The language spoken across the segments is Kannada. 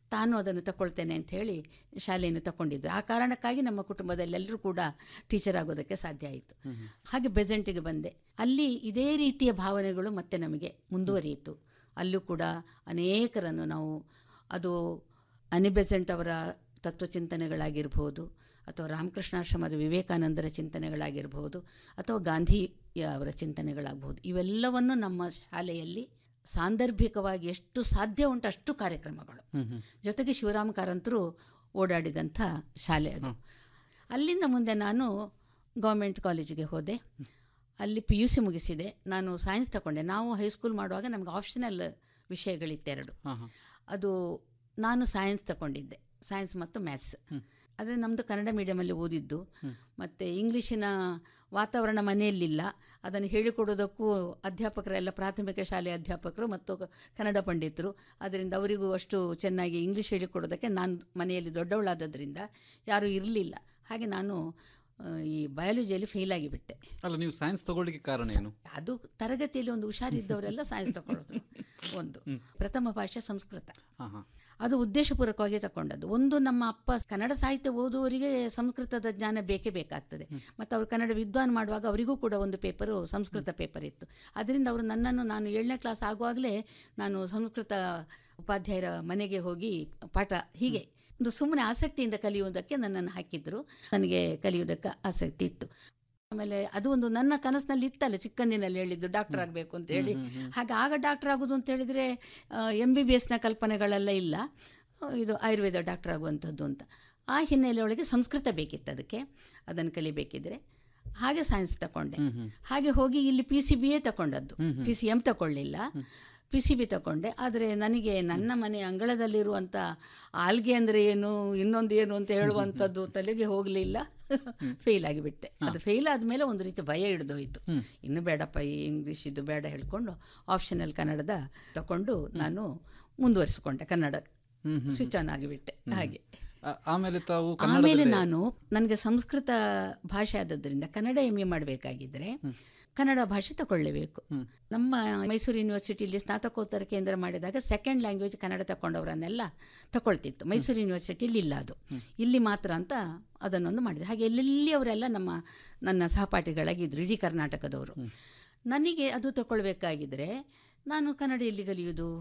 ತಾನು ಅದನ್ನು ತಗೊಳ್ತೇನೆ ಅಂತ ಹೇಳಿ ಶಾಲೆಯನ್ನು ತಗೊಂಡಿದ್ರು ಆ ಕಾರಣಕ್ಕಾಗಿ ನಮ್ಮ ಕುಟುಂಬದಲ್ಲೆಲ್ಲರೂ ಕೂಡ ಟೀಚರ್ ಆಗೋದಕ್ಕೆ ಸಾಧ್ಯ ಆಯಿತು ಹಾಗೆ ಬೆಸೆಂಟಿಗೆ ಬಂದೆ ಅಲ್ಲಿ ಇದೇ ರೀತಿಯ ಭಾವನೆಗಳು ಮತ್ತೆ ನಮಗೆ ಮುಂದುವರಿಯಿತು ಅಲ್ಲೂ ಕೂಡ ಅನೇಕರನ್ನು ನಾವು ಅದು ಅನಿ ಬೆಸೆಂಟ್ ಅವರ ತತ್ವಚಿಂತನೆಗಳಾಗಿರ್ಬೋದು ಅಥವಾ ರಾಮಕೃಷ್ಣಾಶ್ರಮದ ವಿವೇಕಾನಂದರ ಚಿಂತನೆಗಳಾಗಿರ್ಬೋದು ಅಥವಾ ಗಾಂಧಿ ಅವರ ಚಿಂತನೆಗಳಾಗಬಹುದು ಇವೆಲ್ಲವನ್ನು ನಮ್ಮ ಶಾಲೆಯಲ್ಲಿ ಸಾಂದರ್ಭಿಕವಾಗಿ ಎಷ್ಟು ಸಾಧ್ಯ ಉಂಟು ಅಷ್ಟು ಕಾರ್ಯಕ್ರಮಗಳು ಜೊತೆಗೆ ಶಿವರಾಮ ಕಾರಂತರು ಓಡಾಡಿದಂಥ ಶಾಲೆ ಅದು ಅಲ್ಲಿಂದ ಮುಂದೆ ನಾನು ಗೌರ್ಮೆಂಟ್ ಕಾಲೇಜಿಗೆ ಹೋದೆ ಅಲ್ಲಿ ಪಿ ಯು ಸಿ ಮುಗಿಸಿದೆ ನಾನು ಸೈನ್ಸ್ ತಗೊಂಡೆ ನಾವು ಹೈಸ್ಕೂಲ್ ಮಾಡುವಾಗ ನಮಗೆ ಆಪ್ಷನಲ್ ವಿಷಯಗಳಿತ್ತೆರಡು ಅದು ನಾನು ಸೈನ್ಸ್ ತಗೊಂಡಿದ್ದೆ ಸೈನ್ಸ್ ಮತ್ತು ಮ್ಯಾಥ್ಸ್ ಆದರೆ ನಮ್ಮದು ಕನ್ನಡ ಮೀಡಿಯಮಲ್ಲಿ ಓದಿದ್ದು ಮತ್ತು ಇಂಗ್ಲೀಷಿನ ವಾತಾವರಣ ಮನೆಯಲ್ಲಿಲ್ಲ ಅದನ್ನು ಹೇಳಿಕೊಡೋದಕ್ಕೂ ಅಧ್ಯಾಪಕರೆಲ್ಲ ಪ್ರಾಥಮಿಕ ಶಾಲೆಯ ಅಧ್ಯಾಪಕರು ಮತ್ತು ಕನ್ನಡ ಪಂಡಿತರು ಅದರಿಂದ ಅವರಿಗೂ ಅಷ್ಟು ಚೆನ್ನಾಗಿ ಇಂಗ್ಲೀಷ್ ಹೇಳಿಕೊಡೋದಕ್ಕೆ ನಾನು ಮನೆಯಲ್ಲಿ ದೊಡ್ಡವಳಾದದ್ರಿಂದ ಯಾರೂ ಇರಲಿಲ್ಲ ಹಾಗೆ ನಾನು ಆ, ಈ ಬಯಾಲಜಿಯಲ್ಲಿ ಫೇಲ್ ಆಗಿಬಿಟ್ಟೆ ಅಲ್ಲ ನೀವು ಸೈನ್ಸ್ ತಗೊಳ್ಳಿಕ್ಕೆ ಕಾರಣ ಏನು ಅದು ತರಗತಿಯಲ್ಲಿ ಒಂದು ಹುಷಾರಿದ್ದವರೆಲ್ಲ ಸೈನ್ಸ್ ತಗೊಳ್ಳೋದು ಒಂದು ಪ್ರಥಮ ಭಾಷೆ ಸಂಸ್ಕೃತ ಹಾ ಹಾ ಅದು ಉದ್ದೇಶಪೂರ್ವಕವಾಗಿ ತಗೊಂಡದ್ದು ಒಂದು ನಮ್ಮ ಅಪ್ಪ ಕನ್ನಡ ಸಾಹಿತ್ಯ ಓದುವವರಿಗೆ ಸಂಸ್ಕೃತದ ಜ್ಞಾನ ಬೇಕೇ ಬೇಕಾಗ್ತದೆ ಮತ್ತು ಅವರು ಕನ್ನಡ ವಿದ್ವಾನ್ ಮಾಡುವಾಗ ಅವರಿಗೂ ಕೂಡ ಒಂದು ಪೇಪರು ಸಂಸ್ಕೃತ ಪೇಪರ್ ಇತ್ತು ಅದರಿಂದ ಅವರು ನನ್ನನ್ನು ನಾನು ಏಳನೇ ಕ್ಲಾಸ್ ಆಗುವಾಗಲೇ ನಾನು ಸಂಸ್ಕೃತ ಉಪಾಧ್ಯಾಯರ ಮನೆಗೆ ಹೋಗಿ ಪಾಠ ಹೀಗೆ ಒಂದು ಸುಮ್ಮನೆ ಆಸಕ್ತಿಯಿಂದ ಕಲಿಯುವುದಕ್ಕೆ ನನ್ನನ್ನು ಹಾಕಿದ್ರು ನನಗೆ ಕಲಿಯುವುದಕ್ಕೆ ಆಸಕ್ತಿ ಇತ್ತು ಆಮೇಲೆ ಅದು ಒಂದು ನನ್ನ ಕನಸಿನಲ್ಲಿ ಇತ್ತಲ್ಲ ಚಿಕ್ಕಂದಿನಲ್ಲಿ ಹೇಳಿದ್ದು ಡಾಕ್ಟರ್ ಆಗಬೇಕು ಅಂತ ಹೇಳಿ ಹಾಗೆ ಆಗ ಡಾಕ್ಟರ್ ಆಗೋದು ಅಂತ ಹೇಳಿದರೆ ಎಮ್ ಬಿ ಬಿ ಎಸ್ನ ಕಲ್ಪನೆಗಳೆಲ್ಲ ಇಲ್ಲ ಆ, ಇದು ಆಯುರ್ವೇದ ಡಾಕ್ಟರ್ ಆಗುವಂಥದ್ದು ಅಂತ ಆ ಹಿನ್ನೆಲೆಯೊಳಗೆ ಸಂಸ್ಕೃತ ಬೇಕಿತ್ತು ಅದಕ್ಕೆ ಅದನ್ನು ಕಲಿಬೇಕಿದ್ರೆ ಹಾಗೆ ಸೈನ್ಸ್ ತಗೊಂಡೆ ಹಾಗೆ ಹೋಗಿ ಇಲ್ಲಿ ಪಿ ಸಿ ಬಿ ಎ ತಗೊಂಡದ್ದು ಪಿ ಸಿ ಎಮ್ ತಗೊಳ್ಳಿಲ್ಲ ಪಿ ಸಿ ಬಿ ತಗೊಂಡೆ ಆದರೆ ನನಗೆ ನನ್ನ ಮನೆ ಅಂಗಳದಲ್ಲಿರುವಂಥ ಆಲ್ಗೆ ಅಂದರೆ ಏನು ಇನ್ನೊಂದು ಏನು ಅಂತ ಹೇಳುವಂಥದ್ದು ತಲೆಗೆ ಹೋಗಲಿಲ್ಲ ಫೇಲ್ ಆಗಿಬಿಟ್ಟೆ ಅದು ಫೇಲ್ ಆದಮೇಲೆ ಒಂದು ರೀತಿ ಭಯ ಹಿಡಿದೋಯ್ತು ಇನ್ನು ಬೇಡಪ್ಪ ಈ ಇಂಗ್ಲೀಷ್ ಇದು ಬೇಡ ಹೇಳ್ಕೊಂಡು ಆಪ್ಷನಲ್ ಕನ್ನಡದ ತಗೊಂಡು ನಾನು ಮುಂದುವರಿಸಿಕೊಂಡೆ ಕನ್ನಡ ಸ್ವಿಚ್ ಆನ್ ಆಗಿಬಿಟ್ಟೆ ಹಾಗೆ ಆ- ಆಮೇಲೆ ತಾವು ಆಮೇಲೆ ಕನ್ನಡ ನಾನು ನನಗೆ ಸಂಸ್ಕೃತ ಭಾಷೆ ಆದದ್ರಿಂದ ಕನ್ನಡ ಎಮ್ ಎ ಮಾಡಬೇಕಾಗಿದ್ದರೆ ಕನ್ನಡ ಭಾಷೆ ತಗೊಳ್ಳೇಬೇಕು ನಮ್ಮ ಮೈಸೂರು ಯೂನಿವರ್ಸಿಟಿಯಲ್ಲಿ ಸ್ನಾತಕೋತ್ತರ ಕೇಂದ್ರ ಮಾಡಿದಾಗ ಸೆಕೆಂಡ್ ಲ್ಯಾಂಗ್ವೇಜ್ ಕನ್ನಡ ತಗೊಂಡವರನ್ನೆಲ್ಲ ತಗೊಳ್ತಿತ್ತು ಮೈಸೂರು ಯೂನಿವರ್ಸಿಟಿಯಲ್ಲಿ ಇಲ್ಲ ಅದು ಇಲ್ಲಿ ಮಾತ್ರ ಅಂತ ಅದನ್ನೊಂದು ಮಾಡಿದೆ ಹಾಗೆ ಎಲ್ಲೆಲ್ಲಿ ಅವರೆಲ್ಲ ನಮ್ಮ ನನ್ನ ಸಹಪಾಠಿಗಳಾಗಿದ್ದರು ಇಡೀ ಕರ್ನಾಟಕದವರು ನನಗೆ ಅದು ತಗೊಳ್ಬೇಕಾಗಿದ್ರೆ ನಾನು ಕನ್ನಡ ಎಲ್ಲಿ ಕಲಿಯುವುದು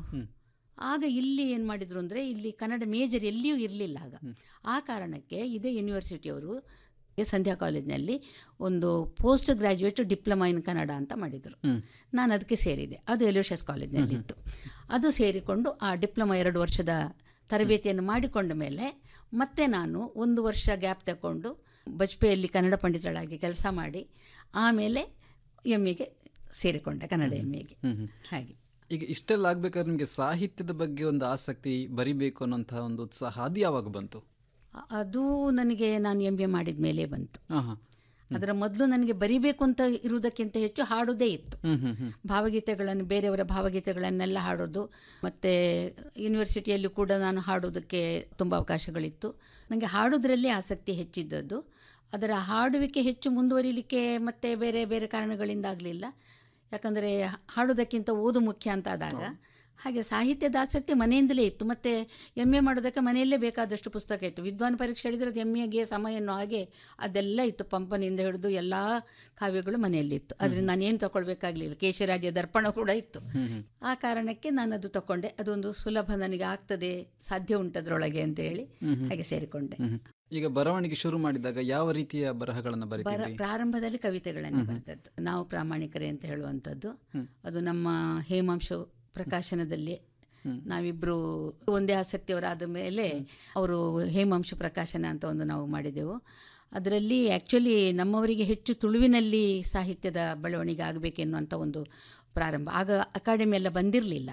ಆಗ ಇಲ್ಲಿ ಏನು ಮಾಡಿದ್ರು ಅಂದರೆ ಇಲ್ಲಿ ಕನ್ನಡ ಮೇಜರ್ ಎಲ್ಲಿಯೂ ಇರಲಿಲ್ಲ ಆಗ ಆ ಕಾರಣಕ್ಕೆ ಇದೇ ಯೂನಿವರ್ಸಿಟಿಯವರು ಸಂಧ್ಯಾ ಕಾಲೇಜ್ನಲ್ಲಿ ಒಂದು post graduate diploma in Kannada ಅಂತ ಮಾಡಿದರು ನಾನು ಅದಕ್ಕೆ ಸೇರಿದೆ ಅದು ಎಲೋಷಸ್ ಕಾಲೇಜ್ನಲ್ಲಿತ್ತು ಅದು ಸೇರಿಕೊಂಡು ಆ ಡಿಪ್ಲೊಮಾ ಎರಡು ವರ್ಷದ ತರಬೇತಿಯನ್ನು ಮಾಡಿಕೊಂಡ ಮೇಲೆ ಮತ್ತೆ ನಾನು ಒಂದು ವರ್ಷ ಗ್ಯಾಪ್ ತಗೊಂಡು ಬಜ್ಪೆಯಲ್ಲಿ ಕನ್ನಡ ಪಂಡಿತಳಾಗಿ ಕೆಲಸ ಮಾಡಿ ಆಮೇಲೆ ಎಮ್ ಎಗೆ ಸೇರಿಕೊಂಡೆ ಕನ್ನಡ ಎಮ್ ಎಗೆ ಹಾಗೆ ಈಗ ಇಷ್ಟೆಲ್ಲ ಆಗ್ಬೇಕಾದ್ರೆ ನಿಮಗೆ ಸಾಹಿತ್ಯದ ಬಗ್ಗೆ ಒಂದು ಆಸಕ್ತಿ ಬರಿಬೇಕು ಅನ್ನೋಂತಹ ಒಂದು ಉತ್ಸಾಹ ಅದು ಯಾವಾಗ ಬಂತು ಅ- ಅದು ನನಗೆ ನಾನು ಎಮ್ ಎ ಮಾಡಿದ ಮೇಲೆ ಬಂತು ಹಾ ಹಾ ಅದರ ಮೊದಲು ನನಗೆ ಬರಿಬೇಕು ಅಂತ ಇರುವುದಕ್ಕಿಂತ ಹೆಚ್ಚು ಹಾಡೋದೇ ಇತ್ತು ಹ್ಮ್ ಹ್ಮ್ ಹ್ಮ್ ಭಾವಗೀತೆಗಳನ್ನು ಬೇರೆಯವರ ಭಾವಗೀತೆಗಳನ್ನೆಲ್ಲ ಹಾಡೋದು ಮತ್ತು ಯೂನಿವರ್ಸಿಟಿಯಲ್ಲೂ ಕೂಡ ನಾನು ಹಾಡೋದಕ್ಕೆ ತುಂಬ ಅವಕಾಶಗಳಿತ್ತು ನನಗೆ ಹಾಡೋದ್ರಲ್ಲೇ ಆಸಕ್ತಿ ಹೆಚ್ಚಿದ್ದದ್ದು ಅದರ ಹಾಡುವಿಕೆ ಹೆಚ್ಚು ಮುಂದುವರಿಲಿಕ್ಕೆ ಮತ್ತು ಬೇರೆ ಬೇರೆ ಕಾರಣಗಳಿಂದ ಆಗಲಿಲ್ಲ ಯಾಕಂದರೆ ಹಾಡೋದಕ್ಕಿಂತ ಓದು ಮುಖ್ಯ ಅಂತ ಆದಾಗ ಹಾಗೆ ಸಾಹಿತ್ಯದ ಆಸಕ್ತಿ ಮನೆಯಿಂದಲೇ ಇತ್ತು ಮತ್ತು ಎಮ್ ಎ ಮಾಡೋದಕ್ಕೆ ಮನೆಯಲ್ಲೇ ಬೇಕಾದಷ್ಟು ಪುಸ್ತಕ ಇತ್ತು ವಿದ್ವಾನ್ ಪರೀಕ್ಷೆ ಹೇಳಿದರೆ ಅದು ಎಮ್ ಎಗೆ ಸಮಯ ಅನ್ನೋ ಹಾಗೆ ಅದೆಲ್ಲ ಇತ್ತು ಪಂಪನಿಂದ ಹಿಡಿದು ಎಲ್ಲ ಕಾವ್ಯಗಳು ಮನೆಯಲ್ಲಿತ್ತು ಅದರಿಂದ ನಾನೇನು ತಗೊಳ್ಬೇಕಾಗಲಿಲ್ಲ ಕೇಶರಾಜ ದರ್ಪಣ ಕೂಡ ಇತ್ತು ಆ ಕಾರಣಕ್ಕೆ ನಾನು ಅದು ತಗೊಂಡೆ ಅದೊಂದು ಸುಲಭ ನನಗೆ ಆಗ್ತದೆ ಸಾಧ್ಯ ಉಂಟದ್ರೊಳಗೆ ಅಂತ ಹೇಳಿ ಹಾಗೆ ಸೇರಿಕೊಂಡೆ ಹ್ಮ್. ಈಗ ಬರವಣಿಗೆ ಶುರು ಮಾಡಿದಾಗ ಯಾವ ರೀತಿಯ ಬರಹಗಳನ್ನು ಬರ ಬರೀತೀರಿ ಪ್ರಾರಂಭದಲ್ಲಿ ಕವಿತೆಗಳನ್ನು ಬರೆದದ್ದು ನಾವು ಪ್ರಾಮಾಣಿಕರೇ ಅಂತ ಹೇಳುವಂಥದ್ದು ಅದು ನಮ್ಮ ಹೇಮಾಂಶ ಪ್ರಕಾಶನದಲ್ಲಿ ನಾವಿಬ್ಬರು ಒಂದೇ ಆಸಕ್ತಿಯವರಾದ ಮೇಲೆ ಅವರು ಹೇಮಾಂಶ ಪ್ರಕಾಶನ ಅಂತ ಒಂದು ನಾವು ಮಾಡಿದೆವು ಅದರಲ್ಲಿ ಆ್ಯಕ್ಚುಲಿ ನಮ್ಮವರಿಗೆ ಹೆಚ್ಚು ತುಳುವಿನಲ್ಲಿ ಸಾಹಿತ್ಯದ ಬೆಳವಣಿಗೆ ಆಗಬೇಕೆನ್ನುವಂಥ ಒಂದು ಪ್ರಾರಂಭ ಆಗ ಅಕಾಡೆಮಿ ಎಲ್ಲ ಬಂದಿರಲಿಲ್ಲ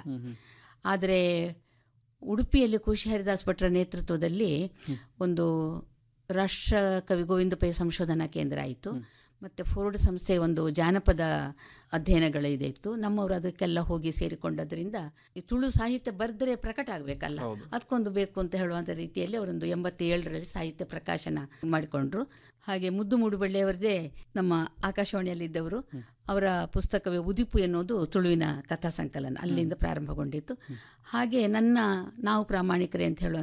ಆದರೆ ಉಡುಪಿಯಲ್ಲಿ ಖುಷಿ ಹರಿದಾಸ್ ಭಟ್ರ ನೇತೃತ್ವದಲ್ಲಿ ಒಂದು ರಾಷ್ಟ್ರ ಕವಿ ಗೋವಿಂದ ಪೈ ಸಂಶೋಧನಾ ಕೇಂದ್ರ ಆಯಿತು ಮತ್ತು ಫೋರ್ಡ್ ಸಂಸ್ಥೆ ಒಂದು ಜಾನಪದ ಅಧ್ಯಯನಗಳು ಇದೆ ಇತ್ತು ನಮ್ಮವರು ಅದಕ್ಕೆಲ್ಲ ಹೋಗಿ ಸೇರಿಕೊಂಡದ್ರಿಂದ ಈ ತುಳು ಸಾಹಿತ್ಯ ಬರೆದ್ರೆ ಪ್ರಕಟ ಆಗಬೇಕಲ್ಲ ಅದಕ್ಕೊಂದು ಬೇಕು ಅಂತ ಹೇಳುವಂಥ ರೀತಿಯಲ್ಲಿ ಅವರೊಂದು ಎಂಬತ್ತೇಳರಲ್ಲಿ ಸಾಹಿತ್ಯ ಪ್ರಕಾಶನ ಮಾಡಿಕೊಂಡ್ರು ಹಾಗೆ ಮುದ್ದು ಮೂಡುಬಳ್ಳಿಯವರದೇ ನಮ್ಮ ಆಕಾಶವಾಣಿಯಲ್ಲಿದ್ದವರು ಅವರ ಪುಸ್ತಕವೇ ಉದಿಪು ಎನ್ನುವುದು ತುಳುವಿನ ಕಥಾ ಸಂಕಲನ ಅಲ್ಲಿಂದ ಪ್ರಾರಂಭಗೊಂಡಿತ್ತು ಹಾಗೆ ನನ್ನ ನಾವು ಪ್ರಾಮಾಣಿಕರೇ ಅಂತ ಹೇಳುವ